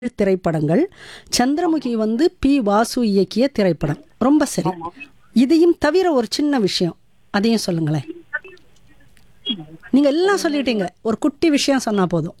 திரைப்படங்கள் சந்திரமுகி வந்து பி வாசு இயக்கிய திரைப்படம் ரொம்ப சரி இதையும் தவிர ஒரு சின்ன விஷயம் அதையும் சொல்லுங்களேன் நீங்க எல்லாம் சொல்லிட்டீங்க ஒரு குட்டி விஷயம் சொன்னா போதும்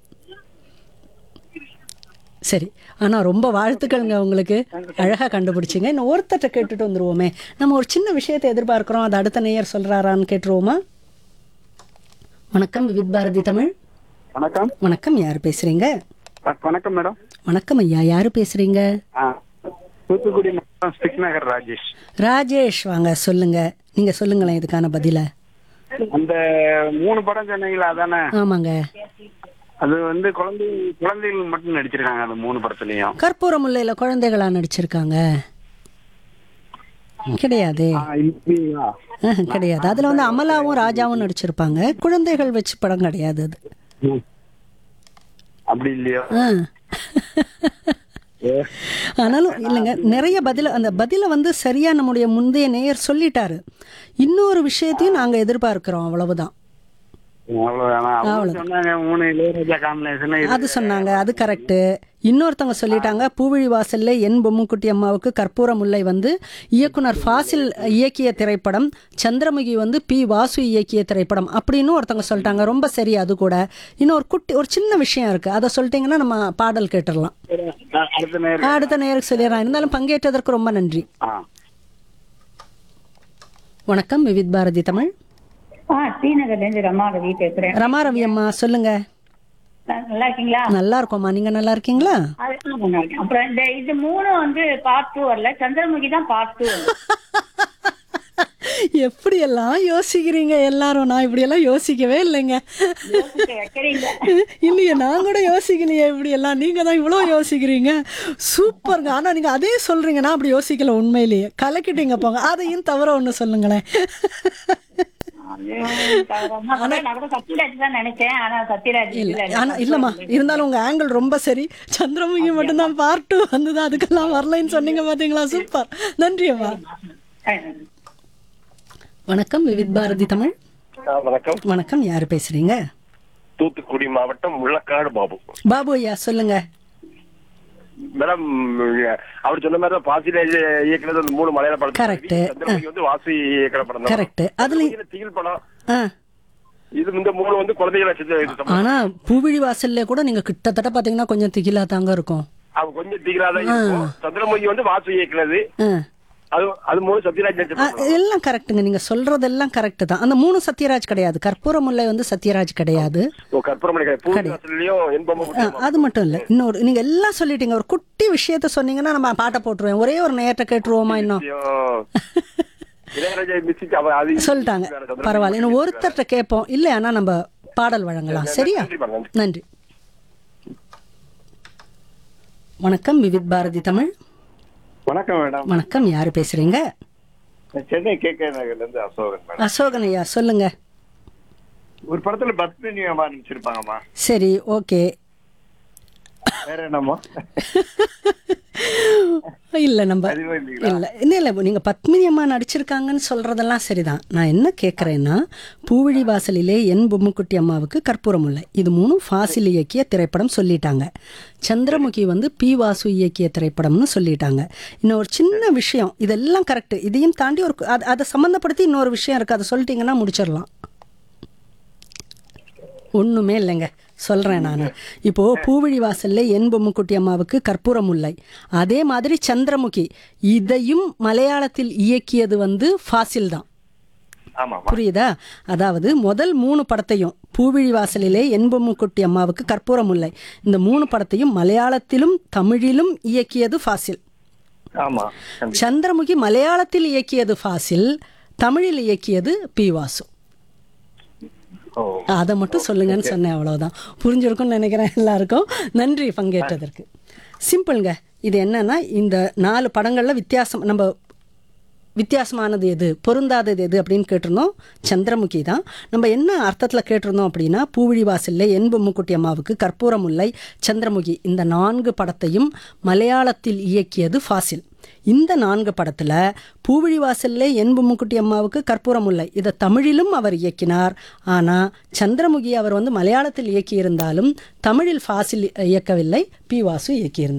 சரி ஆனா ரொம்ப வாழ்த்துக்கள்ங்க உங்களுக்கு அழகா கண்டுபிடிச்சிங்க இன்னும் ஒருத்தட்ட கேட்டுட்டு வந்துருவோமே நம்ம ஒரு சின்ன விஷயத்தை எதிர்பார்க்கிறோம் அது அடுத்த நேயர் சொல்றாரான்னு கேட்டுருவோமா வணக்கம் வித் பாரதி தமிழ் வணக்கம் வணக்கம் யார் பேசுறீங்க வ- வணக்கம் மேடம் வணக்கம் ஐயா யாரு பேசுறீங்க ஆ, தூத்துக்குடி மாவட்டம் ஸ்டிக் நகர் ராஜேஷ் ராஜேஷ் வாங்க சொல்லுங்க நீங்க சொல்லுங்களேன் இதுக்கான பதில அந்த மூணு படம் சொன்னீங்களா அதானே ஆமாங்க அது வந்து குழந்தை குழந்தைகள் மட்டும் நடிச்சிருக்காங்க அந்த மூணு படத்துலயும் கற்பூர முல்லையில குழந்தைகளா நடிச்சிருக்காங்க கிடையாது ஆ, இல்லையா? ஆஹ், கிடையாது அதுல வந்து அமலாவும் ராஜாவும் நடிச்சிருப்பாங்க குழந்தைகள் வச்சு படம் கிடையாது அது ம். அப்படி இல்லையோ ஆ. ஏ, ஆனாலும் இல்லைங்க நிறைய பதில அந்த பதில வந்து சரியா நம்முடைய முந்தைய நேயர் சொல்லிட்டாரு இன்னொரு விஷயத்தையும் நாங்க எதிர்பார்க்கிறோம் அவ்வளவுதான் அவ்வளவுதானா அவங்க சொன்னாங்க மூணு இளையராஜா காம்பினேஷன் அது சொன்னாங்க அது கரெக்டு இன்னொருத்தவங்க சொல்லிட்டாங்க பூவிழி வாசல்ல என் பொம்முக்குட்டி அம்மாவுக்கு கற்பூர முல்லை வந்து இயக்குனர் ஃபாசில் இயக்கிய திரைப்படம் சந்திரமுகி வந்து பி வாசு இயக்கிய திரைப்படம் அப்படின்னு ஒருத்தவங்க சொல்லிட்டாங்க ரொம்ப சரி அது கூட இன்னும் ஒரு குட்டி ஒரு சின்ன விஷயம் இருக்கு அதை சொல்லிட்டீங்கன்னா நம்ம பாடல் கேட்டுடலாம் அடுத்த நேரம் அடுத்த நேருக்கு சொல்லிடுறேன் இருந்தாலும் பங்கேற்றதற்கு ரொம்ப நன்றி ஆ வணக்கம் விவித் பாரதி தமிழ் ஆ ஸ்ரீநகர்ல இருந்து ரமா ரவி பேசுறேன் ரமா ரவி அம்மா சொல்லுங்க ந- நல்லா இருக்கீங்களா நல்லா இருக்கோம்மா நீங்க நல்லா இருக்கீங்களா அது ஆமா, நல்லா இருக்கேன். அப்புறம் இந்த இது மூணு வந்து பார்ட் டூ வரல சந்திரமுகி தான் பார்ட் டூ எப்படியெல்லாம் யோசிக்கிறீங்க எல்லாரும் நான் இப்படியெல்லாம் யோசிக்கவே இல்லைங்க வைக்கிறீங்க இல்லையே நான் கூட யோசிக்கலையே இப்படி எல்லாம் நீங்க தான் இவ்வளோ யோசிக்கிறீங்க சூப்பருங்க ஆனா நீங்க அதே சொல்றீங்க நான் அப்படி யோசிக்கல உண்மையிலேயே கலக்கிட்டீங்க போங்க அதையும் தவிர ஒன்று சொல்லுங்களேன் நான் கூட சத்யராஜ் தான் நினைச்சேன் ஆனா சத்யராஜ் இல்ல இல்ல ஆனா இல்லம்மா இருந்தாலும் உங்க ஆங்கிள் ரொம்ப சரி சந்திரமுகி மட்டும்தான் பார்ட் டூ வந்தது அதுக்கெல்லாம் வரலைன்னு சொன்னீங்க பாத்தீங்களா சூப்பர் நன்றி அம்மா வணக்கம் விவித் பாரதி தமிழ் ஆ, வணக்கம் வணக்கம் யாரு பேசுறீங்க தூத்துக்குடி மாவட்டம் முள்ளக்காடு பாபு பாபு ஐயா சொல்லுங்க மேடம் அவர் சொன்ன மாதிரி தான் பாசில இயக்குனது அந்த மூணு மலையாள படம் Correct. சந்திரமுகி வந்து வாசி இயக்கிற படம் தான் கரெக்ட் அதுல இதுல திகில் படம் ஆ இது இந்த மூணு வந்து குழந்தைகளை வச்சு இது சம்பந்தம். ஆனா பூவிழி வாசல்ல கூட நீங்க கிட்டத்தட்ட பாத்தீங்கன்னா கொஞ்சம் திகிலா தாங்க இருக்கும் அவங்க கொஞ்சம் திகிலாதான் இருக்கும் சந்திரமுகி வந்து வாசு இயக்குனது ஆ. அது அது மூணு சத்யராஜ் நடிச்ச ஆ, படம். எல்லாம் கரெக்ட்டுங்க நீங்க சொல்றதெல்லாம் கரெக்ட் தான் அந்த மூணு சத்யராஜ் கிடையாது கற்பூர முல்லை வந்து சத்யராஜ் கிடையாது ஓ கற்பூரமணி கிடையாது பூர்வாசலையும் என்பம் ஆ, அது மட்டும் இல்ல இன்னொரு நீங்க எல்லாம் சொல்லிட்டீங்க ஒரு குட்டி விஷயத்த சொன்னீங்கன்னா நம்ம பாட்டை போட்டுருவேன் ஒரே ஒரு நேரத்தை கேட்டுருவோமா இன்னும் இளையராஜா மிஸ்ஸிக்கு அவ அது சொல்லிட்டாங்க பரவாயில்ல இன்னும் ஒருத்தர்கிட்ட கேட்போம் இல்ல ஆனா நம்ம பாடல் வழங்கலாம் சரியா நன்றி, நன்றி. நன்றி வணக்கம் விவித் பாரதி தமிழ் வணக்கம் மேடம் வணக்கம் யாரு பேசுறீங்க சென்னை கே கே நகர்ல இருந்து அசோகன் மேடம் அசோகன் ஐயா சொல்லுங்க ஒரு படத்துல பத்மினி அம்மா நடிச்சிருப்பாங்கம்மா சரி ஓகே வேற என்னம்மா இல்ல நம்ம அதுவும் இல்லைங்களா? இல்ல இல்ல இல்ல நீங்க பத்மினி அம்மா நடிச்சிருக்காங்கன்னு சொல்றதெல்லாம் சரிதான் நான் என்ன கேக்குறேன்னா பூவிழி வாசலிலே என் பொம்முக்குட்டி அம்மாவுக்கு கற்பூரம் இல்லை இது மூணும் ஃபாசில் இயக்கிய திரைப்படம் சொல்லிட்டாங்க சந்திரமுகி வந்து பி வாசு இயக்கிய திரைப்படம்னு சொல்லிட்டாங்க இன்னும் ஒரு சின்ன விஷயம் இதெல்லாம் கரெக்ட் இதையும் தாண்டி ஒரு அது- அதை சம்மந்தப்படுத்தி இன்னொரு விஷயம் இருக்கு அதை சொல்லிட்டீங்கன்னா முடிச்சிடலாம் ஒண்ணுமே இல்லைங்க சொல்றேன் நான் இப்போ பூவிழி வாசல்ல என் பொம்முக்குட்டி அம்மாவுக்கு கற்பூரம் முல்லை அதே மாதிரி சந்திரமுகி இதையும் மலையாளத்தில் இயக்கியது வந்து ஃபாசில் தான் ஆமா புரியுதா அதாவது முதல் மூணு படத்தையும் பூவிழி வாசலிலே என் பொம்முக்குட்டி அம்மாவுக்கு கற்பூரம் முல்லை இந்த மூணு படத்தையும் மலையாளத்திலும் தமிழிலும் இயக்கியது ஃபாசில் ஆமா சந்திரமுகி மலையாளத்தில் இயக்கியது ஃபாசில் தமிழில் இயக்கியது பி வாசு ஓ அதை மட்டும் சொல்லுங்கன்னு சொன்னேன் அவ்வளவுதான் புரிஞ்சிருக்கும்னு நினைக்கிறேன் எல்லாருக்கும் நன்றி பங்கேற்றதற்கு சிம்பிள்ங்க இது என்னன்னா இந்த நாலு படங்கள்ல வித்தியாசம் நம்ம வித்தியாசமானது எது பொருந்தாதது எது அப்படின்னு கேட்டிருந்தோம் சந்திரமுகி தான் நம்ம என்ன அர்த்தத்தில் கேட்டிருந்தோம் அப்படின்னா பூவிழி வாசல்ல என் பொம்முக்குட்டி அம்மாவுக்கு கற்பூரம் முல்லை சந்திரமுகி இந்த நான்கு படத்தையும் மலையாளத்தில் இயக்கியது ஃபாசில் இந்த நான்கு படத்துல பூவிழி வாசல்ல என் பொம்முக்குட்டி அம்மாவுக்கு கற்பூரம் முல்லை இதை தமிழிலும் அவர் இயக்கினார் ஆனா சந்திரமுகி அவர் வந்து மலையாளத்தில் இயக்கியிருந்தாலும் தமிழில் ஃபாசில் இயக்கவில்லை பி வாசு இயக்கியிருந்தார்